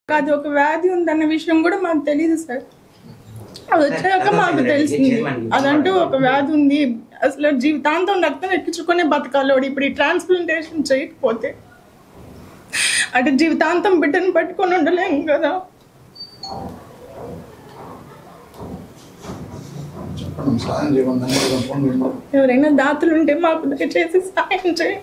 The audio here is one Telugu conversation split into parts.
అది ఒక వ్యాధి ఉందన్న విషయం కూడా మాకు తెలియదు సార్ అది వచ్చాక మాకు తెలిసింది అదంటూ ఒక వ్యాధి ఉంది అసలు జీవితాంతం రక్తం ఎక్కించుకునే బతకాలోడు ఇప్పుడు ఈ ట్రాన్స్ప్లాంటేషన్ చేయకపోతే అంటే జీవితాంతం బిడ్డను పట్టుకొని ఉండలేము కదా చెప్పండి సాయం చేయమని ఫోన్ చేయండి ఎవరైనా దాతలు ఉంటే మాకు దయచేసి సాయం చేయండి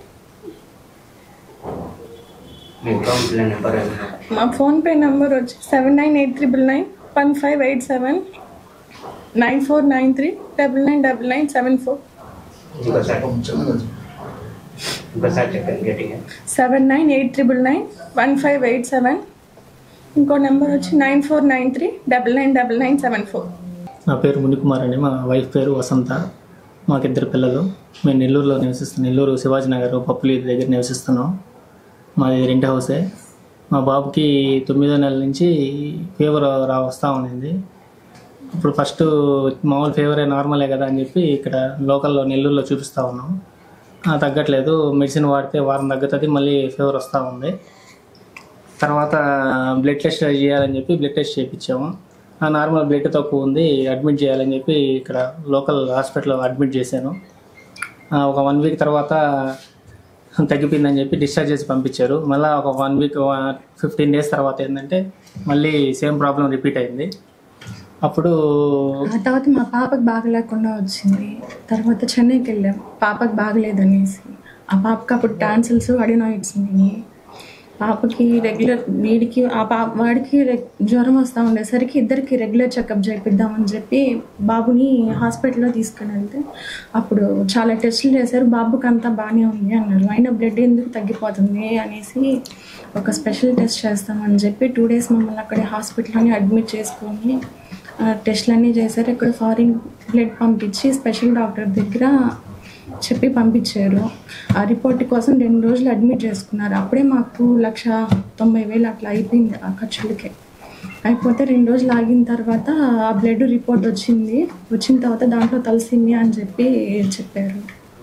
మీ కౌన్సిలర్ నెంబర్ ఏమన్నా మా ఫోన్పే నంబర్ వచ్చి seven nine eight triple nine one five eight seven nine four nine three double nine double nine seven four ఇంకోసారి చెప్పండి చిన్నగా చెప్పండి. ఇంకోసారి చెప్పండి గట్టిగా seven nine eight triple nine one five eight seven ఇంకో నెంబర్ వచ్చి nine four nine three double nine double nine seven four నా పేరు మునికుమార్ అండి మా వైఫ్ పేరు వసంత మాకిద్దరు పిల్లలు మేము నెల్లూరులో నివసిస్తున్నాం నెల్లూరు శివాజీ నగర్ పప్పులి దగ్గర నివసిస్తున్నాం మాది రెంట్ హౌసే మా బాబుకి తొమ్మిదో నెలల నుంచి ఫీవర్ రా వస్తూ ఉండింది ఇప్పుడు ఫస్ట్ మామూలు ఫీవరే నార్మలే కదా అని చెప్పి ఇక్కడ లోకల్లో నెల్లూరులో చూపిస్తూ ఉన్నాం ఆ, తగ్గట్లేదు మెడిసిన్ వాడితే వారం తగ్గుతుంది మళ్ళీ ఫీవర్ వస్తూ ఉంది తర్వాత బ్లడ్ టెస్ట్ చేయాలని చెప్పి బ్లడ్ టెస్ట్ చేయించాము ఆ నార్మల్ బ్లడ్ తక్కువ ఉంది అడ్మిట్ చేయాలని చెప్పి ఇక్కడ లోకల్ హాస్పిటల్లో అడ్మిట్ చేశాను ఆ, ఒక వన్ వీక్ తర్వాత తగ్గిపోయిందని చెప్పి డిశ్చార్జ్ చేసి పంపించారు మళ్ళీ ఒక వన్ వీక్ ఫిఫ్టీన్ డేస్ తర్వాత ఏంటంటే మళ్ళీ సేమ్ ప్రాబ్లం రిపీట్ అయింది అప్పుడు ఆ తర్వాత మా పాపకు బాగలేకుండా వచ్చింది తర్వాత చెన్నైకి వెళ్ళాం పాపకు బాగలేదనేసి ఆ పాపకి అప్పుడు టాన్సిల్స్ అడినాయిడ్స్ ఉన్నాయి పాపకి రెగ్యులర్ వీడికి ఆ పాప వాడికి రెగ్ జ్వరం వస్తూ ఉండేసరికి ఇద్దరికి రెగ్యులర్ చెకప్ చేపిద్దామని చెప్పి బాబుని హాస్పిటల్లో తీసుకుని వెళ్తే అప్పుడు చాలా టెస్టులు చేశారు బాబుకి అంతా బాగానే ఉంది అన్నారు అయినా బ్లడ్ ఎందుకు తగ్గిపోతుంది అనేసి ఒక స్పెషల్ టెస్ట్ చేస్తామని చెప్పి టూ డేస్ మమ్మల్ని అక్కడే హాస్పిటల్లోనే అడ్మిట్ చేసుకొని ఆ, టెస్ట్లు అన్నీ చేశారు ఇక్కడ ఫారిన్ బ్లడ్ పంపించి స్పెషల్ డాక్టర్ దగ్గర చెప్పి పంపించారు ఆ రిపోర్ట్ కోసం రెండు రోజులు అడ్మిట్ చేసుకున్నారు అప్పుడే మాకు లక్ష తొంభై వేలు అట్లా అయిపోయింది ఆ ఖర్చులకి అయిపోతే రెండు రోజులు ఆగిన తర్వాత ఆ బ్లడ్ రిపోర్ట్ వచ్చింది వచ్చిన తర్వాత దాంట్లో తలసిమియా అని చెప్పి చెప్పారు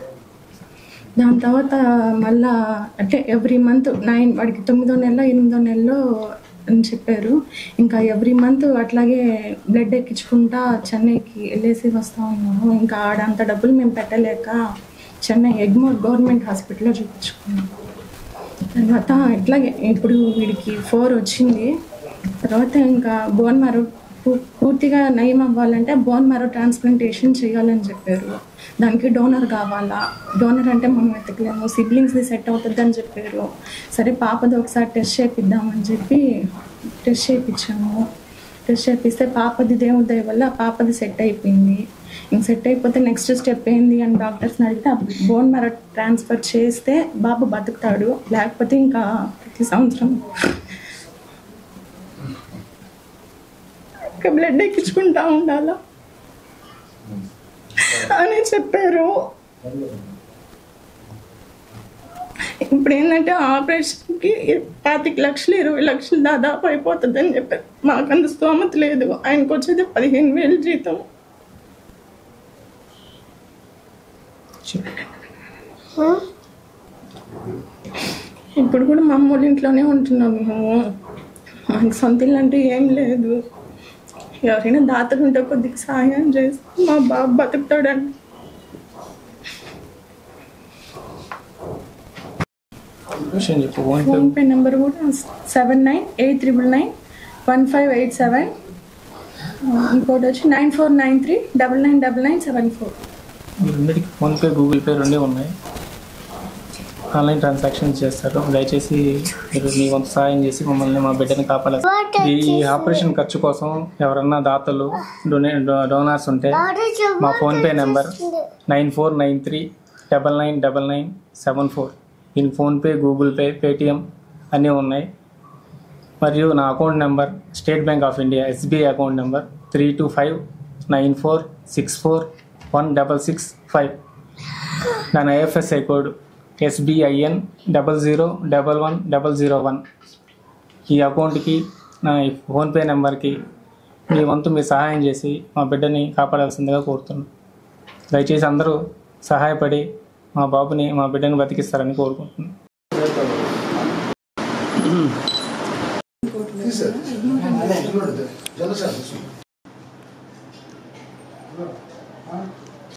దాని తర్వాత మళ్ళా అంటే ఎవ్రీ మంత్ నైన్ వాడికి తొమ్మిదో నెలలో ఎనిమిదో నెలలో అని చెప్పారు ఇంకా ఎవ్రీ మంత్ అట్లాగే బ్లడ్ ఎక్కించుకుంటా చెన్నైకి వెళ్ళేసి వస్తూ ఉన్నాము ఇంకా ఆడ అంత డబ్బులు మేము పెట్టలేక చెన్నై ఎగ్మోర్ గవర్నమెంట్ హాస్పిటల్లో చూపించుకున్నాం తర్వాత ఇట్లాగే ఇప్పుడు వీడికి ఫోర్ వచ్చింది తర్వాత ఇంకా బోన్ మ్యారో పూ- పూర్తిగా నయం అవ్వాలంటే బోన్ మ్యారో ట్రాన్స్ప్లాంటేషన్ చేయాలని చెప్పారు దానికి డోనర్ కావాలా డోనర్ అంటే మనం వెతకలేము సిబ్లింగ్స్ది సెట్ అవుతుంది అని చెప్పారు సరే పాపది ఒకసారి టెస్ట్ చేపిద్దామని చెప్పి టెస్ట్ చేయించాము టెస్ట్ చేపిస్తే పాపది దేవుడి దయ వల్ల పాపది సెట్ అయిపోయింది ఇంక సెట్ అయిపోతే నెక్స్ట్ స్టెప్ ఏంది అని డాక్టర్స్ని అడిగితే బోన్ మ్యారో ట్రాన్స్ఫర్ చేస్తే బాబు బతుకుతాడు లేకపోతే ఇంకా ప్రతి సంవత్సరం ఇంకా బ్లడ్ ఎక్కించుకుంటా ఉండాలా అని చెప్పారు ఇప్పుడు ఏంటంటే ఆపరేషన్కి పాతిక లక్షలు ఇరవై లక్షలు దాదాపు అయిపోతుంది అని చెప్పారు మాకు అంత స్తోమత లేదు ఆయనకు వచ్చేది పదిహేను వేలు జీతం ఇప్పుడు కూడా మా అమ్మోళ్ళ ఇంట్లోనే ఉంటున్నాం మేము మాకు సొంత ఇల్లు అంటూ ఏం లేదు ఎవరైనా దాతలు ఉంటే కొద్దిగా సాయం చేస్తే మా బాబు బతుకుతాడండి విషయం చెప్పు ఫోన్ పే ఫోన్పే నెంబర్ కూడా seven nine eight triple nine one five eight seven ఇంకోటి వచ్చి nine four nine three double nine double nine seven four రెండింటికి ఫోన్పే గూగుల్ పే రెండే ఉన్నాయి ఆన్లైన్ ట్రాన్సాక్షన్స్ చేస్తారు దయచేసి మీరు మీ వంతు సహాయం చేసి మమ్మల్ని మా బిడ్డని కాపాడాలి ఈ ఆపరేషన్ ఖర్చు కోసం ఎవరన్నా దాతలు డొనే డోనార్స్ ఉంటే మా PhonePe number nine four nine three double nine double nine seven four దీనికి ఫోన్పే గూగుల్ పే పేటిఎం అన్నీ ఉన్నాయి మరియు నా account number State Bank of India SBI account number three two five nine four six four one double six five నా IFSI code SBIN double zero double one double zero one ఈ అకౌంట్కి నా ఈ ఫోన్పే నెంబర్కి మీ వంతు మీరు సహాయం చేసి మా బిడ్డని కాపాడాల్సిందిగా కోరుతున్నాను దయచేసి అందరూ సహాయపడి మా బాబుని మా బిడ్డని బతికిస్తారని కోరుకుంటున్నాను తీసారు జనసేన